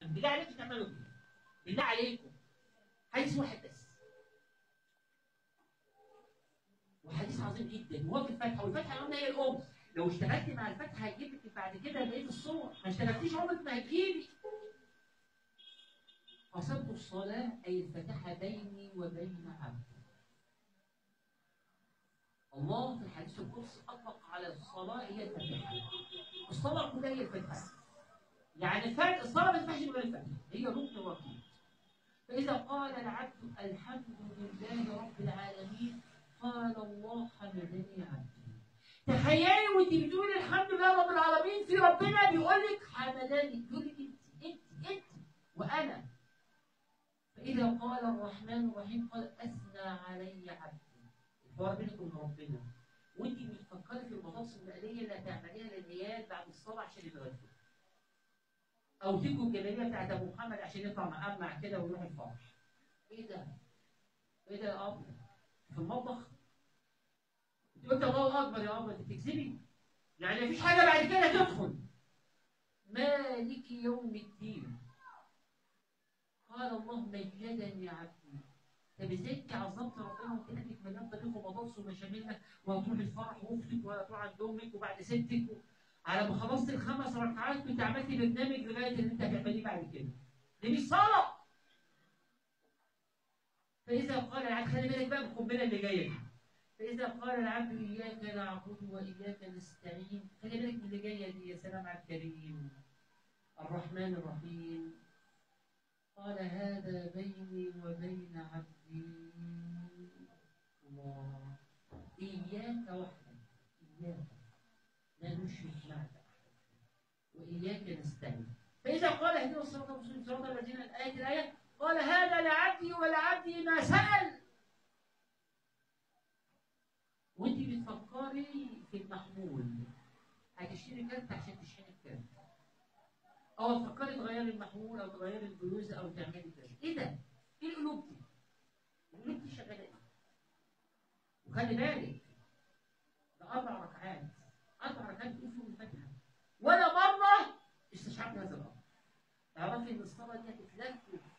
بالله عليكم تعملوا كده بالله عليكم حديث واحد بس وحديث عظيم جدا هو في الفاتحه والفاتحه قلنا هي الام لو اشتغلت مع الفاتحه هيجيب لك بعد كده بقيه الصور ما اشتغلتيش عمرك ما هتجيبي قصدت الصلاه اي الفاتحه بيني وبين عبدي الله في الحديث القدسي اطلق على الصلاه هي الفاتحه الصلاه كلها هي الفاتحه يعني الفرق الصلاه ما تنفعش من غير الفاتحه هي ركن ركيب فاذا قال العبد الحمد لله رب العالمين قال الله حمدني عبدي تخيلي وانت بتقولي الحمد لله رب العالمين في ربنا بيقول لك حمدني بيقول لك انت انت انت وانا فاذا قال الرحمن الرحيم قال اثنى علي عبدي الحوار بينك وبين ربنا وانت بتفكري في البطاطس المقليه اللي هتعمليها للعيال بعد الصلاه عشان يتغدوا او تيجوا الجلابيه بتاعت ابو محمد عشان يطلع مقمع كده ويروح الفرح ايه ده؟ ايه ده يا اب؟ في المطبخ قلت الله اكبر يا اب انت بتكذبي يعني مفيش حاجه بعد كده تدخل مالك يوم الدين قال الله مجدني عبدي طب ازاي انت عظمت ربنا وانت عندك مليان طريق وبطاطس ومشاميل وهتروح الفرح واختك ولا تروح عند امك وبعد ستك و... على ما خلصت الخمس ركعات كنت عملت برنامج لغايه اللي انت هتعمليه بعد كده دي مش صلاه فاذا قال العبد خلي بالك بقى من القنبله اللي جايه دي فاذا قال العبد اياك نعبد واياك نستعين خلي بالك من اللي جايه دي يا سلام على الكريم الرحمن الرحيم قال هذا بيني وبين عبدي الله إياك وحدك إياك لا نشرك معك أحد وإياك نستعين فإذا قال اهدنا الصراط المستقيم صراط الذين الآية الآية قال هذا لعبدي ولعبدي ما سأل وانت بتفكري في المحمول هتشتري كارت عشان تشحني الكارت او تفكري تغيري المحمول او تغيري الفلوس او تعملي كذا ايه ده؟ ايه القلوب دي؟ القلوب دي شغاله ايه؟ وخلي بالك ده اربع ركعات اربع ركعات بتقول فيهم الفاتحه ولا مره استشعرت هذا الامر اعرفي ان الصلاه دي هتتلف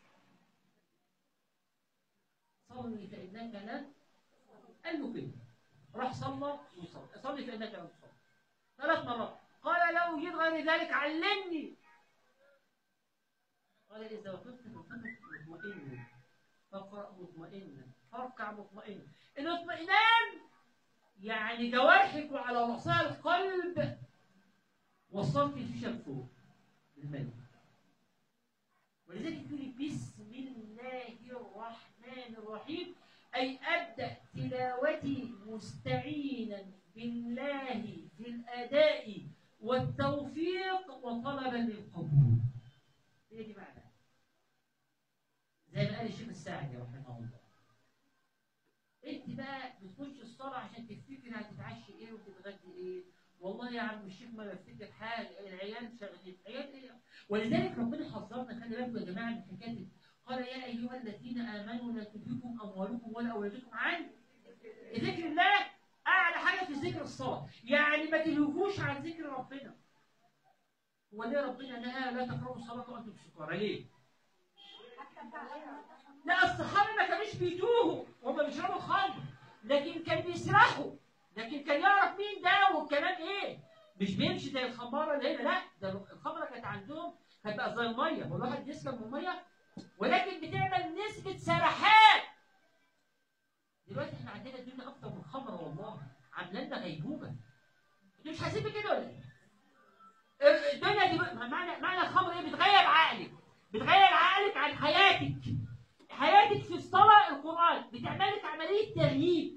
صلي فانك لن قال له كده راح صلى وصلى صلي فانك لن تصلي ثلاث مرات قال لو جيت غير ذلك علمني قال إذا وقفت فقف مطمئنا فاقرأ مطمئنا فاركع مطمئنا الاطمئنان يعني جوارحك وعلى رأسها القلب وصلت الفيشة فوق بالملك ولذلك تقولي بسم الله الرحمن الرحيم أي أبدأ تلاوتي مستعينا بالله في الأداء والتوفيق وطلبا للقبول هي دي معنى زي ما قال الشيخ الساعدي رحمه الله انت بقى بتخش الصلاه عشان تفتكر هتتعشي ايه وتتغدي ايه والله يا عم الشيخ ما بفتكر حاجه العيال شغالين عيال ايه ولذلك ربنا حذرنا خلي بالكم يا جماعه من حكايه قال يا ايها الذين امنوا لا تلهكم اموالكم ولا اولادكم عن ذكر الله اعلى حاجه في ذكر الصلاه يعني ما تلهكوش عن ذكر ربنا هو ليه ربنا نهى لا تقربوا الصلاه وانتم سكارى ليه؟ لا الصحابه ما كانوش بيتوهوا وهم بيشربوا الخمر لكن كان بيسرحوا لكن كان يعرف مين ده والكلام ايه مش بيمشي زي الخماره اللي هنا لا ده الخمره كانت عندهم كانت بقى زي الميه والواحد يسكن من الميه ولكن بتعمل نسبه سرحان دلوقتي احنا عندنا الدنيا اكتر من الخمره والله عامله لنا غيبوبه انتوا مش حاسين بكده ولا ايه؟ الدنيا دي معنى معنى الخمر ايه بتغير عقلك بتغير عقلك عن حياتك حياتك في الصلاة القرآن بتعمل لك عملية تغييب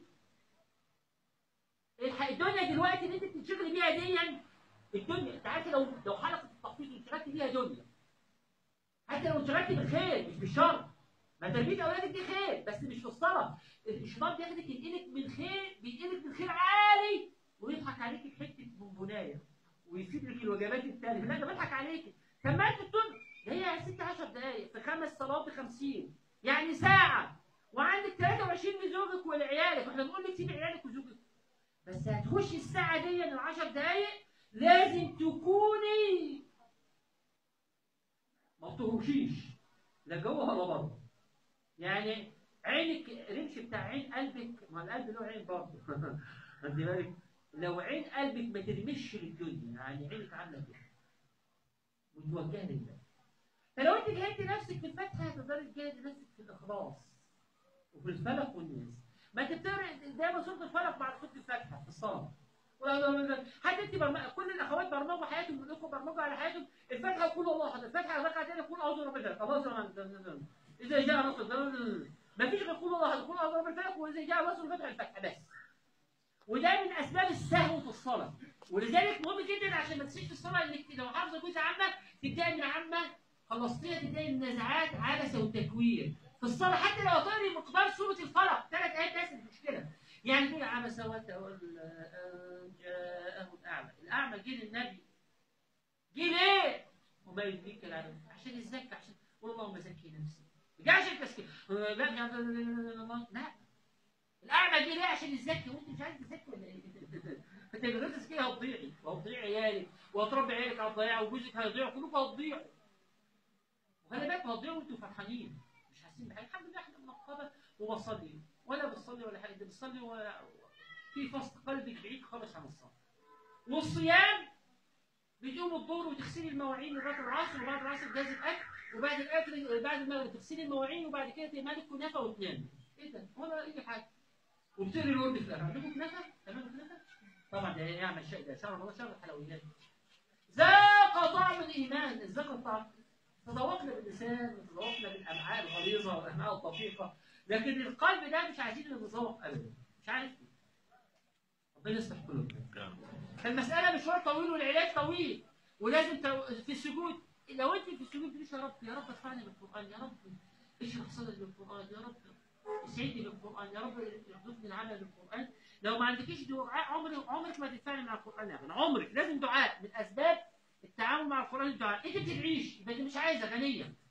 الدنيا دلوقتي اللي انت بتنشغلي بيها دي الدنيا انت عارف لو لو حلقة التخطيط انشغلت بيها دنيا حتى لو انشغلت بالخير مش بالشر ما تربية اولادك دي خير بس مش في الصلاة الشيطان بياخدك ينقلك من خير بينقلك من خير عالي ويضحك عليك بحتة بونبونايه ويسيب لك الوجبات الثالثه لا ده بضحك عليك كملت الدنيا ده هي ست 10 دقائق في خمس صلوات ب 50 يعني ساعه وعندك 23 لزوجك ولعيالك واحنا بنقول لك سيب عيالك وزوجك بس هتخش الساعه دي من 10 دقائق لازم تكوني ما تهرشيش لا جوه ولا بره يعني عينك رمش بتاع عين قلبك ما القلب له عين برضه خدي بالك لو عين قلبك ما ترمش للدنيا يعني عينك عامله كده متوجهه لله فلو انت جهدت نفسك في الفتحه هتقدري تجاهدي نفسك في الاخلاص وفي الفلق والناس ما تبتدي دايما سوره الفلق بعد سوره الفاتحه في الصلاه حتى انت برم... كل الاخوات برمجوا حياتهم والاخوه برمجوا على حياتهم الفاتحه يقول الله احد الفاتحه ركعتين يقول اعوذ برب الفلق خلاص اذا جاء نصر ما فيش غير قول الله احد يقول اعوذ برب الفلق واذا جاء نصر الفتح الفتحه بس وده من اسباب السهو في الصلاه ولذلك مهم جدا عشان ما تسيبش في الصلاه انك لو حافظه جزء عامه تبداي من عامه خلصتيها تبداي النزعات عبسه وتكوير في الصلاه حتى لو تقري مقدار سوره الفلق ثلاث ايات بس مش مشكله يعني في عبس وتولى ان جاءه الاعمى الاعمى جه للنبي جه ليه؟ وما يدريك العالم عشان يزكى عشان قول اللهم زكي نفسي جه عشان التزكيه لا لا الاعمى جه ليه عشان يزكي وانت مش عايز تزكي ولا ايه؟ انت من غير تزكيه هتضيعي وهتضيع عيالك وهتربي عيالك على الضياع وجوزك هيضيع كلكم هتضيعوا وخلي بالك هتضيعوا وانتوا فرحانين مش حاسين بحاجه الحمد لله احنا منقبه وبصلي ولا بتصلي ولا حاجه انت بتصلي و... في فصل قلبك بعيد خالص عن الصلاه والصيام بتقوم الظهر وتغسلي المواعين لغايه العصر وبعد العصر جاز الاكل وبعد الاكل بعد المغرب تغسلي المواعين وبعد كده تعملي كنافه وتنامي ايه ده ولا اي حاجه وبتقري الورد في الاخر عندكم كنافه؟ تعملوا كنافه؟ طبعا ده يعمل شيء ده شهر الله شهر الحلويات ذاق طعم الايمان ذاق الطعم تذوقنا باللسان وتذوقنا بالامعاء الغليظه والامعاء الدقيقه لكن القلب ده مش عايزين نتذوق ابدا مش عارف ليه ربنا يصلح قلوبنا فالمساله مشوار طويل والعلاج طويل ولازم في السجود لو انت في السجود تقولي يا رب يا رب ارفعني بالقران يا رب اشرح صدري بالقران يا رب اسعدني بالقران يا رب ارزقني العمل بالقران لو ما عندكيش دعاء عمرك عمرك ما تتفاعل مع القران ابدا عمرك لازم دعاء من اسباب التعامل مع القران الدعاء انت بتدعيش يبقى انت مش عايزه غنيه